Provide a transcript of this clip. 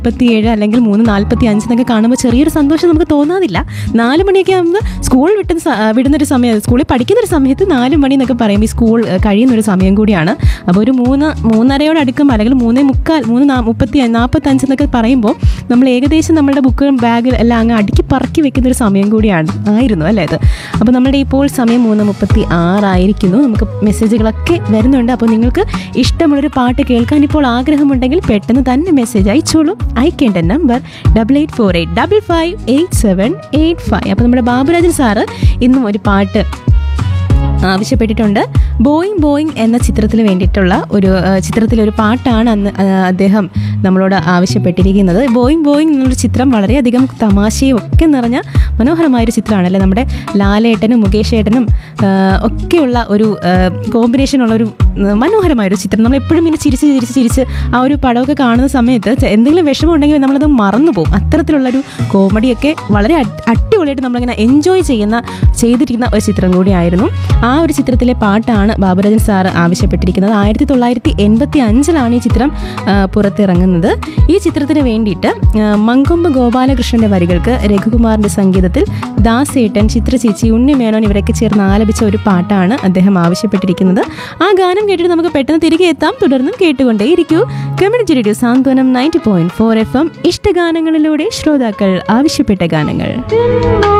മുപ്പത്തിയേഴ് അല്ലെങ്കിൽ മൂന്ന് നാൽപ്പത്തി അഞ്ച് എന്നൊക്കെ കാണുമ്പോൾ ചെറിയൊരു സന്തോഷം നമുക്ക് തോന്നാതില്ല നാല് മണിയൊക്കെ ആകുമ്പോൾ സ്കൂൾ വിട്ടുന്ന സ- ആ, വിടുന്നൊരു സമയം സ്കൂളിൽ പഠിക്കുന്ന ഒരു സമയത്ത് നാല് മണി എന്നൊക്കെ പറയുമ്പോൾ ഈ സ്കൂൾ ആ, കഴിയുന്ന ഒരു സമയം കൂടിയാണ് അപ്പോൾ ഒരു മൂന്ന് മൂന്നരയോട് അടുക്കുമ്പോൾ അല്ലെങ്കിൽ മൂന്നേ മുക്കാൽ മൂന്ന് നാ- മുപ്പത്തി നാൽപ്പത്തഞ്ച് എന്നൊക്കെ പറയുമ്പോൾ നമ്മൾ ഏകദേശം നമ്മുടെ ബുക്കും ബാഗ് എല്ലാം അങ്ങ് അടുക്കി പറക്കി വെക്കുന്ന ഒരു സമയം കൂടിയാണ് ആയിരുന്നു അല്ലേ ഇത് അപ്പോൾ നമ്മുടെ ഇപ്പോൾ സമയം മൂന്ന് മുപ്പത്തി ആറായിരിക്കുന്നു നമുക്ക് മെസ്സേജുകളൊക്കെ വരുന്നുണ്ട് അപ്പോൾ നിങ്ങൾക്ക് ഇഷ്ടമുള്ളൊരു പാട്ട് കേൾക്കാൻ ഇപ്പോൾ ആഗ്രഹമുണ്ടെങ്കിൽ പെട്ടെന്ന് തന്നെ മെസ്സേജ് അയച്ചോളൂ അയക്കേണ്ട number double eight four eight double five eight seven eight five അപ്പോൾ നമ്മുടെ ബാബുരാജൻ സാറ് ഇന്നും ഒരു പാട്ട് ആവശ്യപ്പെട്ടിട്ടുണ്ട് ബോയിങ് ബോയിങ് എന്ന ചിത്രത്തിന് വേണ്ടിയിട്ടുള്ള ഒരു ആ, ചിത്രത്തിലെ ഒരു പാട്ടാണ് അന്ന് ആ, അദ്ദേഹം നമ്മളോട് ആവശ്യപ്പെട്ടിരിക്കുന്നത് ബോയിങ് ബോയിങ് എന്നൊരു ചിത്രം വളരെയധികം തമാശയും ഒക്കെ നിറഞ്ഞ മനോഹരമായൊരു ചിത്രമാണല്ലേ നമ്മുടെ ലാലേട്ടനും മുകേഷ് ഏട്ടനും ആ, ഒക്കെയുള്ള ഒരു കോമ്പിനേഷനുള്ള ഒരു മനോഹരമായൊരു ചിത്രം നമ്മൾ എപ്പോഴും ഇങ്ങനെ ചിരിച്ച് ചിരിച്ച് ചിരിച്ച് ആ ഒരു പടമൊക്കെ കാണുന്ന സമയത്ത് ചെ- എന്തെങ്കിലും വിഷമം ഉണ്ടെങ്കിൽ നമ്മളത് മറന്നു പോകും അത്തരത്തിലുള്ളൊരു കോമഡിയൊക്കെ വളരെ അടി- അടിപൊളിയായിട്ട് നമ്മളിങ്ങനെ എൻജോയ് ചെയ്യുന്ന ചെയ്തിരിക്കുന്ന ഒരു ചിത്രം കൂടിയായിരുന്നു ആ ഒരു ചിത്രത്തിലെ പാട്ടാണ് ബാബുരാജൻ സാറ് ആവശ്യപ്പെട്ടിരിക്കുന്നത് ആയിരത്തി തൊള്ളായിരത്തി എൺപത്തി അഞ്ചിലാണ് ഈ ചിത്രം ആ, പുറത്തിറങ്ങുന്നത് ഈ ചിത്രത്തിന് വേണ്ടിയിട്ട് ആ, മങ്കൊമ്പ് ഗോപാലകൃഷ്ണന്റെ വരികൾക്ക് രഘുകുമാറിന്റെ സംഗീതത്തിൽ ദാസേട്ടൻ ചിത്രചേച്ചി ഉണ്ണി മേനോൻ ഇവരൊക്കെ ചേർന്ന് ആലപിച്ച ഒരു പാട്ടാണ് അദ്ദേഹം ആവശ്യപ്പെട്ടിരിക്കുന്നത് ആ ഗാനം കേട്ടിട്ട് നമുക്ക് പെട്ടെന്ന് തിരികെ എത്താം തുടർന്നും കേട്ടുകൊണ്ടേയിരിക്കൂ community radio Santhwanam ninety point four F M ഇഷ്ടഗാനങ്ങളിലൂടെ ശ്രോതാക്കൾ ആവശ്യപ്പെട്ട ഗാനങ്ങൾ